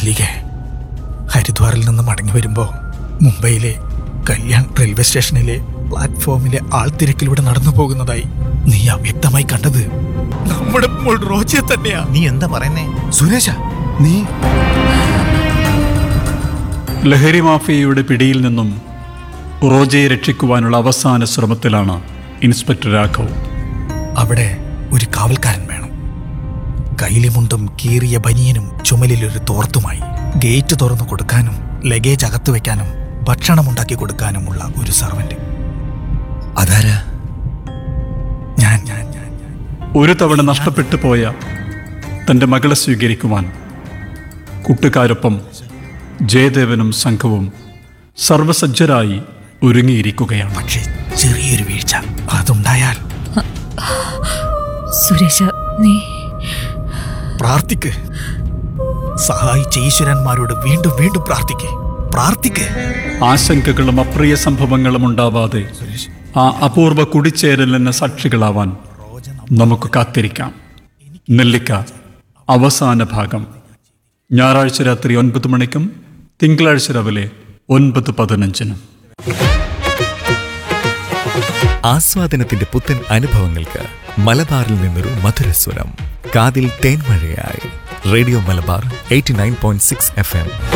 മല്ലിക ഹരിദ്വാറിൽ നിന്ന് മടങ്ങി വരുമ്പോ മുംബൈയിലെ കല്യാൺ റെയിൽവേ സ്റ്റേഷനിലെ പ്ലാറ്റ്ഫോമിലെ ആൾത്തിരക്കിലൂടെ നടന്നു പോകുന്നതായി നീ അവ്യക്തമായി കണ്ടത് നമ്മുടെ മോൾ റോജിയെ തന്നെയാ നീ എന്താ പറയുന്നേ സുരേഷ നീ ലഹരി മാഫിയയുടെ പിടിയിൽ നിന്നും റോജയെ രക്ഷിക്കുവാനുള്ള അവസാന ശ്രമത്തിലാണ് ഇൻസ്പെക്ടർ രാഘവ് അവിടെ ഒരു കാവൽക്കാരൻ വേണം കൈലിമുണ്ടും കീറിയ ബനിയനും ചുമലിലൊരു തോർത്തുമായി ഗേറ്റ് തുറന്നു കൊടുക്കാനും ലഗേജ് അകത്തു വെക്കാനും ഭക്ഷണം ഉണ്ടാക്കി കൊടുക്കാനുമുള്ള ഒരു സർവന്റ് അതാരാ ഞാൻ ഞാൻ ഞാൻ ഞാൻ. ഒരു തവണ നഷ്ടപ്പെട്ടു പോയ തൻ്റെ മകളെ സ്വീകരിക്കുവാൻ കൂട്ടുകാരൊപ്പം ജയദേവനും സംഘവും സർവസജ്ജരായി ഒരുങ്ങിയിരിക്കുകയാണ് പക്ഷേ ചെറിയൊരു വീഴ്ച അതുണ്ടായാൽ സുരേഷ നീ പ്രാർത്ഥിക്ക് സഹായിച്ച ഈശ്വരന്മാരോട് വീണ്ടും വീണ്ടും പ്രാർത്ഥിക്ക് പ്രാർത്ഥിക്ക് ആശങ്കകളും അപ്രിയ സംഭവങ്ങളും ഉണ്ടാവാതെ ആ അപൂർവ കുടിച്ചേരലിന് സാക്ഷികളാവാൻ നമുക്ക് കാത്തിരിക്കാം നെല്ലിക്ക അവസാന ഭാഗം ഞായറാഴ്ച രാത്രി ഒൻപത് മണിക്കും തിങ്കളാഴ്ച രാവിലെ ഒൻപത് പതിനഞ്ചിനും ആസ്വാദനത്തിന്റെ പുത്തൻ അനുഭവങ്ങൾക്ക് മലബാറിൽ നിന്നൊരു മധുരസ്വരം കാതിൽ തേൻമഴയായി radio Malabar eighty nine point six F M